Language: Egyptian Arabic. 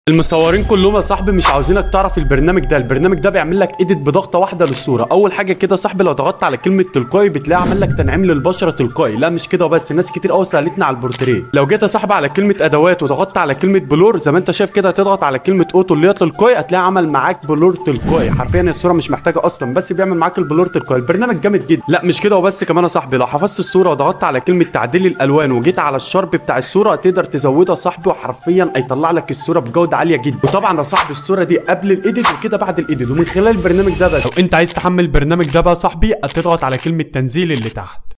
المصورين كلهم يا صاحبي مش عاوزينك تعرف البرنامج ده البرنامج ده بيعمل لك ايديت بضغطه واحده للصوره اول حاجه كده يا صاحبي لو ضغطت على كلمه تلقائي بتلاقي عمل لك تنعيم للبشره تلقائي لا مش كده بس ناس كتير قوي سالتني على البورتريه لو جيت يا صاحبي على كلمه ادوات وضغطت على كلمه بلور زي ما انت شايف كده هتضغط على كلمه اوتو اللي هي تلقائي هتلاقي عمل معاك بلور تلقائي حرفيا الصوره مش محتاجه اصلا بس بيعمل معاك البلور تلقائي البرنامج جامد جدا لا مش كده وبس كمان يا صاحبي لو حفظت الصوره وضغطت على كلمه تعديل الالوان وجيت على الشرب بتاع الصوره تقدر تزودها يا صاحبي وحرفيا هيطلع لك الصوره بجوده عاليه جدا وطبعا يا صاحبي الصوره دي قبل الايديت وكده بعد الايديت ومن خلال البرنامج ده بس لو انت عايز تحمل البرنامج ده بقى يا صاحبي هتضغط على كلمه تنزيل اللي تحت